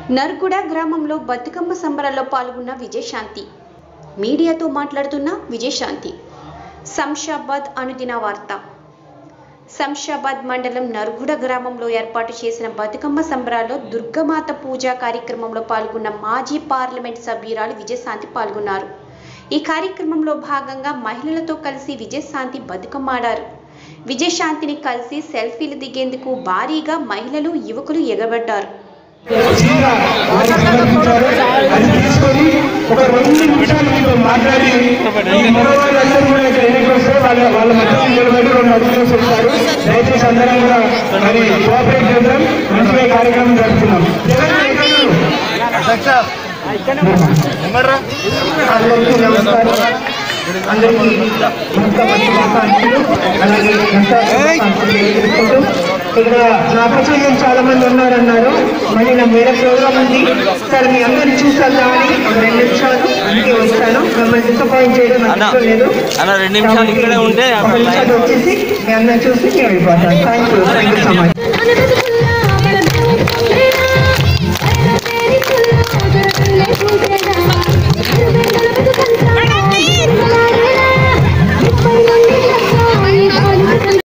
నర్గుడ గ్రామంలో బతుకమ్మ సంబరాల్లో పాల్గొన్న విజయశాంతి మీడియాతో మాట్లాడుతున్న విజయశాంతి శంషాబాద్ అనుదిన వార్త శంషాబాద్ మండలం నర్గుడ గ్రామంలో ఏర్పాటు చేసిన బతుకమ్మ సంబరాల్లో దుర్గమాత పూజా కార్యక్రమంలో పాల్గొన్న మాజీ పార్లమెంట్ సభ్యురాలు విజయశాంతి పాల్గొన్నారు ఈ కార్యక్రమంలో భాగంగా మహిళలతో కలిసి విజయశాంతి బతుకమ్మ ఆడారు విజయశాంతిని కలిసి సెల్ఫీలు దిగేందుకు భారీగా మహిళలు యువకులు ఎగబడ్డారు చిన్నగా వారి సమర్పించారు అది తీసుకొని ఒక రెండు నిమిషాలు మీతో మాట్లాడి ఈ మరో వాళ్ళందరూ కూడా ఇక్కడ ఎన్నిక వస్తే వాళ్ళ వాళ్ళ మధ్య నిలబడి రెండు అడుగులు చెప్తారు దయచేసి అందరం కూడా మరి కోఆపరేట్ చేద్దాం మంచిగా ఈ కార్యక్రమం జరుపుతున్నాం అందరికీ నమస్కారం అందరికీ బతుకమ్మ శుభాకాంక్షలు అలాగే దసరా శుభాకాంక్షలు తెలియజేసుకుంటూ ఇక్కడ నా అప్పచెల్లెలు చాలా మంది ఉన్నారన్నారు మళ్ళీ నా వేరే ప్రోగ్రామ్ ఉంది సరే మీ అందరిని చూసేద్దామని ఒక రెండు నిమిషాలు అందుకే వచ్చాను మిమ్మల్ని డిసప్పాయింట్ చేయడం నాకు ఇష్టం లేదు అన్న, రెండు నిమిషాలు ఇక్కడే ఉంటే ఒక నిమిషాలు వచ్చేసి మీ అందరిని చూసి నేను వెళ్ళిపోతాను thank you thank you so much అనబతుల్లా మనకు పుల్లేనా అన్న పేరి పుల్లా